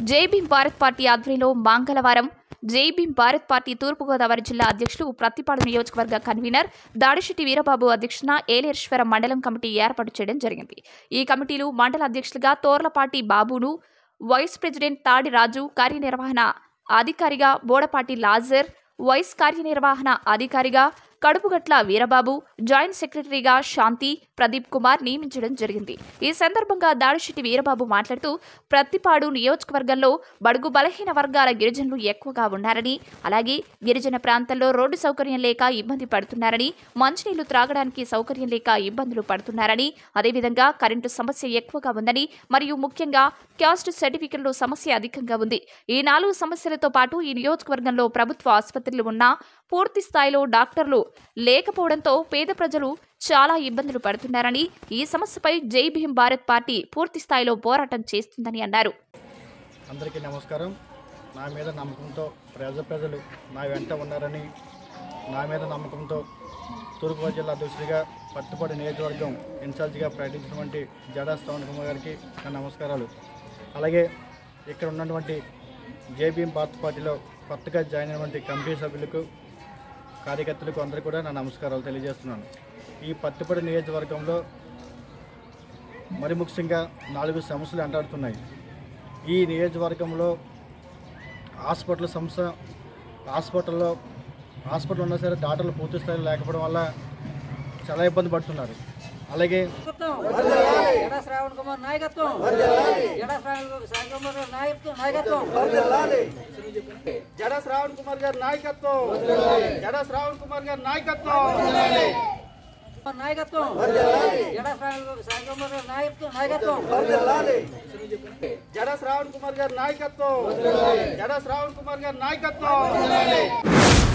జై భీమ్ భారత్ పార్టీ ఆధ్వర్యంలో మంగళవారం జై భీమ్ భారత్ పార్టీ తూర్పుగోదావరి జిల్లా అధ్యక్షులు ప్రతిపాడు నియోజకవర్గ కన్వీనర్ దాడిశెట్టి వీరబాబు అధ్యక్షన ఏలేశ్వరం మండలం కమిటీ ఏర్పాటు చేయడం జరిగింది ఈ కమిటీలు మండల అధ్యక్షులుగా తోర్లపాటి బాబును వైస్ ప్రెసిడెంట్ తాడి రాజు కార్యనిర్వహణ అధికారిగా బోడపాటి లాజర్ వైస్ కార్యనిర్వహణ అధికారిగా కడుపుగట్ల వీరబాబు జాయింట్ సెక్రటరీగా శాంతి ప్రదీప్ కుమార్ నియమించడం జరిగింది ఈ సందర్భంగా దాడిశెట్టి వీరబాబు మాట్లాడుతూ ప్రత్తిపాడు నియోజకవర్గంలో బడుగు బలహీన వర్గాల గిరిజనులు ఎక్కువగా ఉన్నారని అలాగే గిరిజన ప్రాంతాల్లో రోడ్డు సౌకర్యం లేక ఇబ్బంది పడుతున్నారని మంచినీళ్లు త్రాగడానికి సౌకర్యం లేక ఇబ్బందులు పడుతున్నారని అదేవిధంగా కరెంటు సమస్య ఎక్కువగా ఉందని మరియు ముఖ్యంగా క్యాస్ట్ సర్టిఫికెట్లు సమస్య అధికంగా ఉంది ఈ నాలుగు సమస్యలతో పాటు ఈ నియోజకవర్గంలో ప్రభుత్వ ఆసుపత్రులు ఉన్నా పూర్తి స్థాయిలో డాక్టర్లు లేకపోవడంతో పేద ప్రజలు చాలా ఇబ్బందులు పడుతున్నారని ఈ సమస్యపై జై భీమ్ భారత్ పార్టీ పూర్తి స్థాయిలో పోరాటం చేస్తుందని అన్నారు అందరికీ నమస్కారం నా మీద నమ్మకంతో ప్రజ ప్రజలు నా వెంట ఉన్నారని నా మీద నమ్మకంతో తూర్పుగోదావరి జిల్లా అధ్యక్షుడిగా పట్టుపడి నియోజకవర్గం ఇన్ఛార్జిగా ప్రకటించినటువంటి జడా శ్రవణ్ కుమార్ గారికి నా నమస్కారాలు అలాగే ఇక్కడ ఉన్నటువంటి జేబీఎం భారత్ పార్టీలో కొత్తగా జాయిన్ అయినటువంటి కమిటీ సభ్యులకు కార్యకర్తలకు అందరికీ కూడా నా నమస్కారాలు తెలియజేస్తున్నాను ఈ పట్టుపడి నియోజకవర్గంలో మరి ముఖ్యంగా నాలుగు సమస్యలు అంటాడుతున్నాయి ఈ నియోజకవర్గంలో హాస్పిటల్ సంస్థ హాస్పిటల్లో హాస్పిటల్ ఉన్నా సరే డాక్టర్లు పూర్తి స్థాయిలో లేకపోవడం వల్ల చాలా ఇబ్బంది పడుతున్నారు అలాగే ఎడా శ్రావణ్ కుమార్ నాయకత్వం ఎడా శ్రావణ్ శ్రావణ్ కుమార్ నాయకత్వం నాయకత్వం జడ శ్రావణ్ కుమార్ గారి నాయకత్వం జడ శ్రావణ్ కుమార్ గారి నాయకత్వం నాయకత్వం ఎడా శ్రావణ్ శ్రావణ్ కుమార్ నాయకత్వం నాయకత్వం జడ శ్రావణ్ కుమార్ గారి నాయకత్వం జడ శ్రావణ్ కుమార్ గారి నాయకత్వం